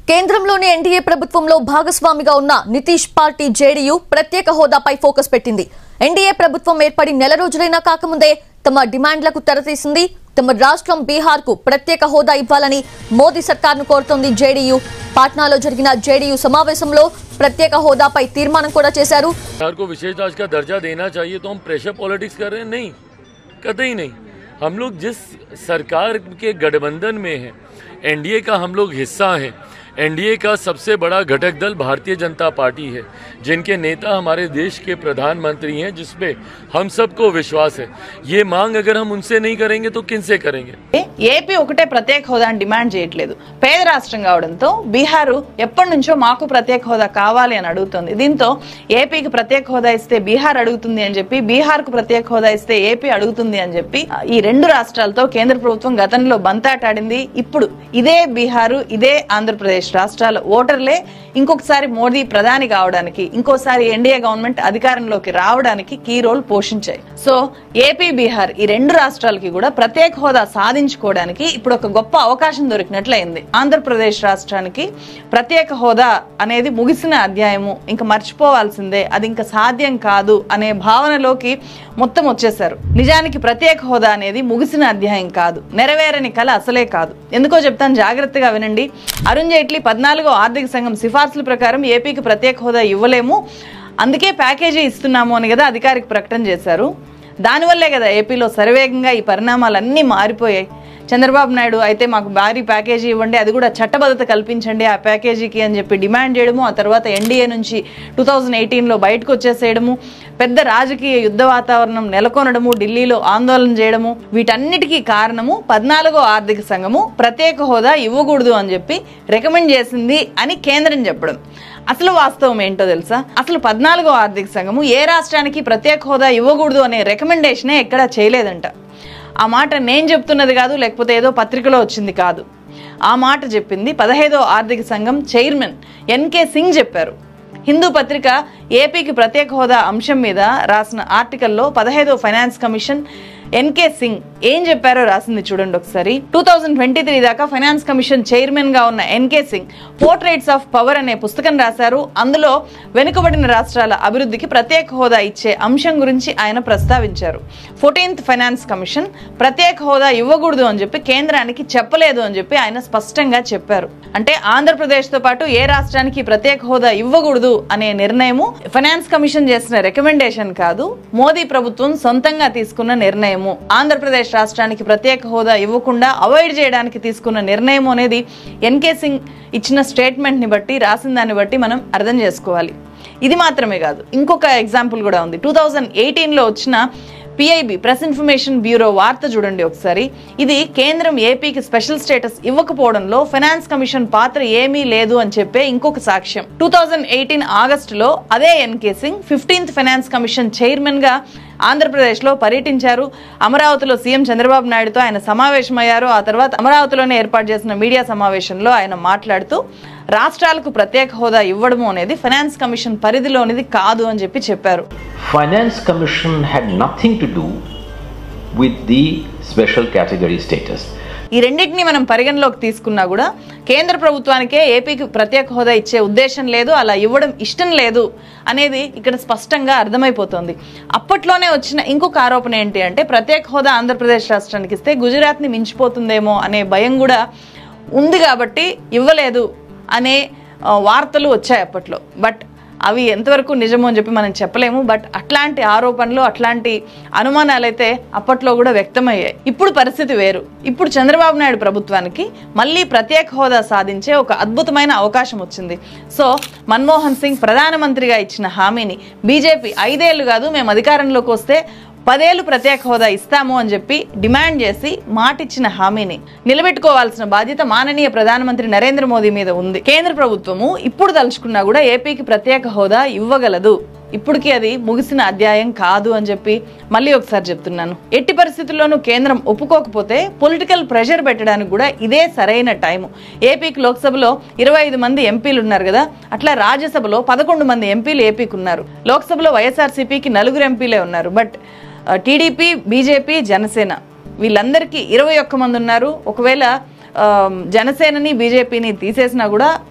కేంద్రంలోని ఎన్డీఏ ప్రభుత్వంలో భాగస్వామిగా ఉన్న నితీష్ పార్టీ జేడీయూ ప్రత్యేక హోదాపై ఫోకస్ పెట్టింది ఎన్డీఏ ప్రభుత్వం ఏర్పడి నెల రోజులైనా కాకముందే తమ డిమాండ్లకు తెరతీసింది తమ రాష్ట్రం బీహార్ కు ప్రత్యేక హోదా ఇవ్వాలని మోదీ సర్కార్ను కోరుతోంది జేడీయూ పాట్నాలో జరిగిన జేడీయూ సమావేశంలో ప్రత్యేక హోదాపై తీర్మానం కూడా చేశారు बिहार को विशेष राज्य का दर्जा देना चाहिए तो हम प्रेशर पॉलिटिक्स कर रहे हैं नहीं कतई नहीं हम लोग जिस सरकार के गठबंधन में हैं एनडीए का हम लोग हिस्सा हैं एनडीए का सबसे बड़ा घटक दल भारतीय जनता पार्टी है जिनके नेता हमारे देश के प्रधानमंत्री हैं जिसपे हम सबको विश्वास है ये मांग अगर हम उनसे नहीं करेंगे तो किन से करेंगे ఏపీ ఒకటే ప్రత్యేక హోదాని డిమాండ్ చేయట్లేదు పేద రాష్ట్రం కావడంతో బీహారు ఎప్పటి నుంచో మాకు ప్రత్యేక హోదా కావాలి అని అడుగుతుంది దీంతో ఏపీకి ప్రత్యేక హోదా ఇస్తే బీహార్ అడుగుతుంది అని చెప్పి బీహార్ కు ప్రత్యేక హోదా ఇస్తే ఏపీ అడుగుతుంది అని చెప్పి ఈ రెండు రాష్ట్రాలతో కేంద్ర ప్రభుత్వం గతంలో బంతాటాడింది ఇప్పుడు ఇదే బీహారు ఇదే ఆంధ్రప్రదేశ్ రాష్ట్రాల ఓటర్లే ఇంకొకసారి మోదీ ప్రధాని కావడానికి ఇంకోసారి ఎన్డీఏ గవర్నమెంట్ అధికారంలోకి రావడానికి కీ రోల్ పోషించాయి సో ఏపీ బీహార్ ఈ రెండు రాష్ట్రాలకి కూడా ప్రత్యేక హోదా సాధించుకోవడానికి ఇప్పుడు ఒక గొప్ప అవకాశం దొరికినట్లయింది ఆంధ్రప్రదేశ్ రాష్ట్రానికి ప్రత్యేక హోదా అనేది ముగిసిన అధ్యాయము ఇంకా మర్చిపోవాల్సిందే అది ఇంకా సాధ్యం కాదు అనే భావనలోకి మొత్తం వచ్చేసారు నిజానికి ప్రత్యేక హోదా అనేది ముగిసిన అధ్యాయం కాదు నెరవేరని కళ అసలే కాదు ఎందుకో చెప్తాను జాగ్రత్తగా వినండి అరుణ్ జైట్లీ పద్నాలుగో ఆర్థిక సంఘం సిఫార్సుల ప్రకారం ఏపీకి ప్రత్యేక హోదా ఇవ్వలేము అందుకే ప్యాకేజీ ఇస్తున్నాము అని కదా అధికారిక ప్రకటన చేశారు దానివల్లే కదా ఏపీలో సర్వేగంగా ఈ పరిణామాలన్నీ మారిపోయాయి చంద్రబాబు నాయుడు అయితే మాకు భారీ ప్యాకేజీ ఇవ్వండి అది కూడా చట్టబద్ధత కల్పించండి ఆ ప్యాకేజీకి అని చెప్పి డిమాండ్ చేయడము ఆ తర్వాత ఎన్డీఏ నుంచి టూ థౌజండ్ ఎయిటీన్లో బయటకు వచ్చేసేయడము పెద్ద రాజకీయ యుద్ధ వాతావరణం నెలకొనడము ఢిల్లీలో ఆందోళన చేయడము వీటన్నిటికీ కారణము పద్నాలుగో ఆర్థిక సంఘము ప్రత్యేక హోదా ఇవ్వకూడదు అని చెప్పి రికమెండ్ చేసింది అని కేంద్రం చెప్పడం అసలు వాస్తవం ఏంటో తెలుసా అసలు పద్నాలుగో ఆర్థిక సంఘము ఏ రాష్ట్రానికి ప్రత్యేక హోదా ఇవ్వకూడదు అనే రికమెండేషనే ఎక్కడా చేయలేదంట ఆ మాట నేను చెప్తున్నది కాదు లేకపోతే ఏదో పత్రికలో వచ్చింది కాదు ఆ మాట చెప్పింది పదహైదో ఆర్థిక సంఘం చైర్మన్ ఎన్కే సింగ్ చెప్పారు హిందూ పత్రిక ఏపీకి ప్రత్యేక హోదా అంశం మీద రాసిన ఆర్టికల్లో పదహైదో ఫైనాన్స్ కమిషన్ ఎన్కే సింగ్ ఏం చెప్పారో రాసింది చూడండి ఒకసారి టూ థౌజండ్ ట్వంటీ త్రీ దాకా ఫైనాన్స్ కమిషన్ చైర్మన్ గా ఉన్న NK Singh portraits of power అనే పుస్తకం రాశారు అందులో వెనుకబడిన రాష్ట్రాల అభివృద్ధికి ప్రత్యేక హోదా ఇచ్చే అంశం గురించి ఆయన ప్రస్తావించారు ఫోర్టీన్త్ ఫైనాన్స్ కమిషన్ ప్రత్యేక హోదా ఇవ్వకూడదు అని చెప్పి కేంద్రానికి చెప్పలేదు అని చెప్పి ఆయన స్పష్టంగా చెప్పారు అంటే ఆంధ్రప్రదేశ్ తో పాటు ఏ రాష్ట్రానికి ప్రత్యేక హోదా ఇవ్వకూడదు అనే నిర్ణయము ఫైనాన్స్ కమిషన్ చేసిన రికమెండేషన్ కాదు మోదీ ప్రభుత్వం సొంతంగా తీసుకున్న నిర్ణయము ఆంధ్రప్రదేశ్ రాష్ట్రానికి ప్రత్యేక హోదా ఇవ్వకుండా అవాయిడ్ చేయడానికి తీసుకున్న నిర్ణయం అనేది ఎన్కే సింగ్ ఇచ్చిన స్టేట్మెంట్ ని బట్టి రాసిన దాన్ని బట్టి మనం అర్థం చేసుకోవాలి ఇది మాత్రమే కాదు ఇంకొక ఎగ్జాంపుల్ కూడా ఉంది టూ థౌజండ్ ఎయిటీన్లో వచ్చిన పిఐబి ప్రెస్ ఇన్ఫర్మేషన్ బ్యూరో వార్త చూడండి ఒకసారి ఇది కేంద్రం ఏపీకి స్పెషల్ స్టేటస్ ఇవ్వకపోవడంలో ఫైనాన్స్ కమిషన్ పాత్ర ఏమీ లేదు అని చెప్పే ఇంకొక సాక్ష్యం టూ థౌజండ్ ఎయిటీన్ ఆగస్టులో అదే NK Singh fifteenth finance commission chairman గా ఆంధ్రప్రదేశ్ లో పర్యటించారు అమరావతిలో సీఎం చంద్రబాబు నాయుడుతో ఆయన సమావేశమయ్యారు ఆ తర్వాత అమరావతిలోనే ఏర్పాటు చేసిన మీడియా సమావేశంలో ఆయన మాట్లాడుతూ రాష్ట్రాలకు ప్రత్యేక హోదా ఇవ్వడము అనేది ఫైనాన్స్ కమిషన్ పరిధిలోనిది కాదు అని చెప్పి చెప్పారు Finance Commission had nothing to do with the special category status. ఈ రెండింటిని మనం పరిగణలోకి తీసుకున్నా కూడా కేంద్ర ప్రభుత్వానికే ఏపీకి ప్రత్యేక హోదా ఇచ్చే ఉద్దేశం లేదు అలా ఇవ్వడం ఇష్టం లేదు అనేది ఇక్కడ స్పష్టంగా అర్థమైపోతుంది అప్పట్లోనే వచ్చిన ఇంకొక ఆరోపణ ఏంటి అంటే ప్రత్యేక హోదా ఆంధ్రప్రదేశ్ రాష్ట్రానికి ఇస్తే గుజరాత్ని మించిపోతుందేమో అనే భయం కూడా ఉంది కాబట్టి ఇవ్వలేదు అనే ఆ, వార్తలు వచ్చాయి అప్పట్లో బట్ అవి ఎంతవరకు నిజమో అని చెప్పి మనం చెప్పలేము బట్ అట్లాంటి ఆరోపణలు అట్లాంటి అనుమానాలు అయితే అప్పట్లో కూడా వ్యక్తమయ్యాయి ఇప్పుడు పరిస్థితి వేరు ఇప్పుడు చంద్రబాబు నాయుడు ప్రభుత్వానికి మళ్ళీ ప్రత్యేక హోదా సాధించే ఒక అద్భుతమైన అవకాశం వచ్చింది సో మన్మోహన్ సింగ్ ప్రధానమంత్రిగా ఇచ్చిన హామీని బీజేపీ ఐదేళ్లు కాదు మేము అధికారంలోకి వస్తే పదేళ్లు ప్రత్యేక హోదా ఇస్తాము అని చెప్పి డిమాండ్ చేసి మాటిచ్చిన హామీని నిలబెట్టుకోవాల్సిన బాధ్యత మాననీయ ప్రధానమంత్రి నరేంద్ర మోదీ మీద ఉంది కేంద్ర ప్రభుత్వము ఇప్పుడు తలుచుకున్నా కూడా ఏపీకి ప్రత్యేక హోదా ఇవ్వగలదు ఇప్పటికీ అది ముగిసిన అధ్యాయం కాదు అని చెప్పి మళ్ళీ ఒకసారి చెప్తున్నాను ఎట్టి పరిస్థితుల్లోనూ కేంద్రం ఒప్పుకోకపోతే పొలిటికల్ ప్రెషర్ పెట్టడానికి కూడా ఇదే సరైన టైము ఏపీకి లోక్సభలో ఇరవై ఐదు మంది ఎంపీలు ఉన్నారు కదా అట్లా రాజ్యసభలో పదకొండు మంది ఎంపీలు ఏపీకి ఉన్నారు లోక్సభలో వైఎస్ఆర్సీపీకి నలుగురు ఎంపీలే ఉన్నారు బట్ టీడీపీ బీజేపీ జనసేన వీళ్ళందరికీ ఇరవై ఒక్క మంది ఉన్నారు ఒకవేళ ఆ, జనసేనని బీజేపీని తీసేసినా కూడా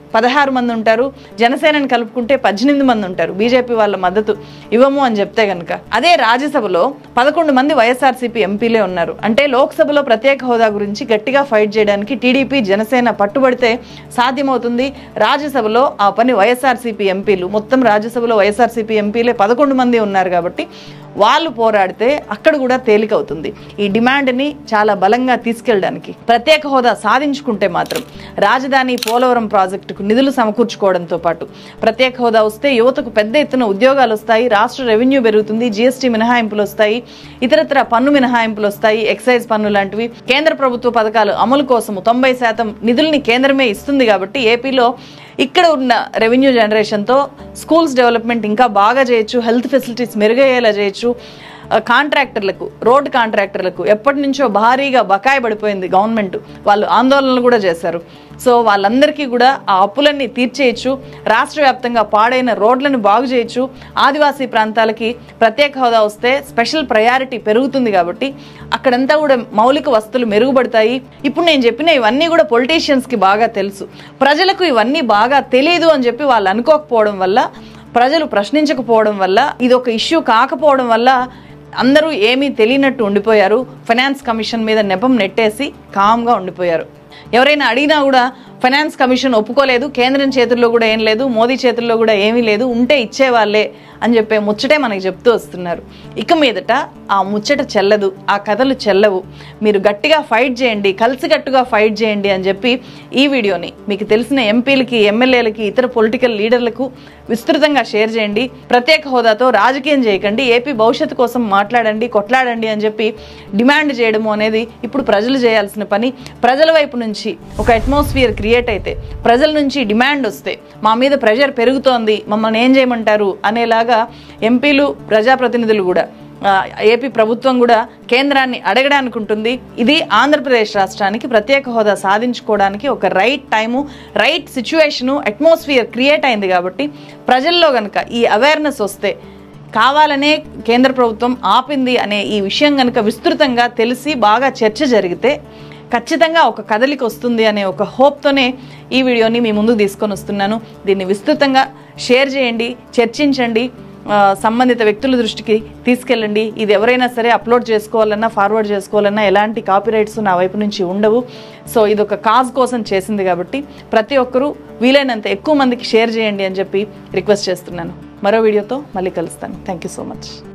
పదహారు మంది ఉంటారు జనసేనని కలుపుకుంటే పద్దెనిమిది మంది ఉంటారు బీజేపీ వాళ్ళ మద్దతు ఇవ్వము అని చెప్తే కనుక అదే రాజ్యసభలో పదకొండు మంది వైఎస్ఆర్సీపీ ఎంపీలే ఉన్నారు అంటే లోక్సభలో ప్రత్యేక హోదా గురించి గట్టిగా ఫైట్ చేయడానికి టీడీపీ జనసేన పట్టుబడితే సాధ్యమవుతుంది రాజ్యసభలో ఆ పని వైఎస్ఆర్సీపీ ఎంపీలు మొత్తం రాజ్యసభలో వైఎస్ఆర్సీపీ ఎంపీలే పదకొండు మంది ఉన్నారు కాబట్టి వాళ్ళు పోరాడితే అక్కడ కూడా తేలికవుతుంది ఈ డిమాండ్ని చాలా బలంగా తీసుకెళ్ళడానికి ప్రత్యేక హోదా సాధించుకుంటే మాత్రం రాజధాని పోలవరం ప్రాజెక్టుకు నిధులు సమకూర్చుకోవడంతో పాటు ప్రత్యేక హోదా వస్తే యువతకు పెద్ద ఎత్తున ఉద్యోగాలు వస్తాయి రాష్ట్ర రెవెన్యూ పెరుగుతుంది జీఎస్టీ మినహాయింపులు వస్తాయి ఇతరత్ర పన్ను మినహాయింపులు వస్తాయి ఎక్సైజ్ పన్ను లాంటివి కేంద్ర ప్రభుత్వ పథకాలు అమలు కోసము తొంభై శాతం నిధుల్ని కేంద్రమే ఇస్తుంది కాబట్టి ఏపీలో ఇక్కడ ఉన్న రెవెన్యూ జనరేషన్తో స్కూల్స్ డెవలప్మెంట్ ఇంకా బాగా చేయొచ్చు హెల్త్ ఫెసిలిటీస్ మెరుగయ్యేలా చేయొచ్చు ఆ, కాంట్రాక్టర్లకు రోడ్ కాంట్రాక్టర్లకు ఎప్పటి నుంచో భారీగా బకాయి పడిపోయింది గవర్నమెంట్ వాళ్ళు ఆందోళనలు కూడా చేశారు సో వాళ్ళందరికీ కూడా ఆ అప్పులన్నీ తీర్చేయచ్చు రాష్ట్ర వ్యాప్తంగా పాడైన రోడ్లను బాగు చేయొచ్చు ఆదివాసీ ప్రాంతాలకి ప్రత్యేక హోదా వస్తే స్పెషల్ ప్రయారిటీ పెరుగుతుంది కాబట్టి అక్కడంతా కూడా మౌలిక వస్తువులు మెరుగుపడతాయి ఇప్పుడు నేను చెప్పిన ఇవన్నీ కూడా పొలిటీషియన్స్కి బాగా తెలుసు ప్రజలకు ఇవన్నీ బాగా తెలియదు అని చెప్పి వాళ్ళు అనుకోకపోవడం వల్ల ప్రజలు ప్రశ్నించకపోవడం వల్ల ఇది ఒక ఇష్యూ కాకపోవడం వల్ల అందరూ ఏమీ తెలియనట్టు ఉండిపోయారు ఫైనాన్స్ కమిషన్ మీద నెపం నెట్టేసి కామ్గా ఉండిపోయారు ఎవరైనా అడిగినా కూడా ఫైనాన్స్ కమిషన్ ఒప్పుకోలేదు కేంద్రం చేతుల్లో కూడా ఏం లేదు మోదీ చేతుల్లో కూడా ఏమీ లేదు ఉంటే ఇచ్చేవాళ్ళే అని చెప్పే ముచ్చటే మనకి చెప్తూ వస్తున్నారు ఇక మీదట ఆ ముచ్చట చెల్లదు ఆ కథలు చెల్లవు మీరు గట్టిగా ఫైట్ చేయండి కలిసికట్టుగా ఫైట్ చేయండి అని చెప్పి ఈ వీడియోని మీకు తెలిసిన ఎంపీలకి ఎమ్మెల్యేలకి ఇతర పొలిటికల్ లీడర్లకు విస్తృతంగా షేర్ చేయండి ప్రత్యేక హోదాతో రాజకీయం చేయకండి ఏపీ భవిష్యత్తు కోసం మాట్లాడండి కొట్లాడండి అని చెప్పి డిమాండ్ చేయడము అనేది ఇప్పుడు ప్రజలు చేయాల్సిన పని ప్రజల వైపు నుంచి ఒక అట్మాస్ఫియర్ క్రియేట్ అయితే ప్రజల నుంచి డిమాండ్ వస్తే మా మీద ప్రెషర్ పెరుగుతోంది మమ్మల్ని ఏం చేయమంటారు అనేలాగా ఎంపీలు ప్రజాప్రతినిధులు కూడా ఆ, ఏపీ ప్రభుత్వం కూడా కేంద్రాన్ని అడగడానికి ఉంటుంది ఇది ఆంధ్రప్రదేశ్ రాష్ట్రానికి ప్రత్యేక హోదా సాధించుకోవడానికి ఒక right time right situation atmosphere create అయింది కాబట్టి ప్రజల్లో కనుక ఈ అవేర్నెస్ వస్తే కావాలనే కేంద్ర ప్రభుత్వం ఆపింది అనే ఈ విషయం కనుక విస్తృతంగా తెలిసి బాగా చర్చ జరిగితే ఖచ్చితంగా ఒక కదలిక వస్తుంది అనే ఒక హోప్తోనే ఈ వీడియోని మీ ముందుకు తీసుకొని వస్తున్నాను దీన్ని విస్తృతంగా షేర్ చేయండి చర్చించండి ఆ, సంబంధిత వ్యక్తుల దృష్టికి తీసుకెళ్ళండి ఇది ఎవరైనా సరే అప్లోడ్ చేసుకోవాలన్నా ఫార్వర్డ్ చేసుకోవాలన్నా ఎలాంటి కాపీరైట్స్ నా వైపు నుంచి ఉండవు సో ఇది ఒక కాజ్ కోసం చేసింది కాబట్టి ప్రతి ఒక్కరూ వీలైనంత ఎక్కువ మందికి షేర్ చేయండి అని చెప్పి రిక్వెస్ట్ చేస్తున్నాను మరో వీడియోతో మళ్ళీ కలుస్తాను థ్యాంక్ యూ సో మచ్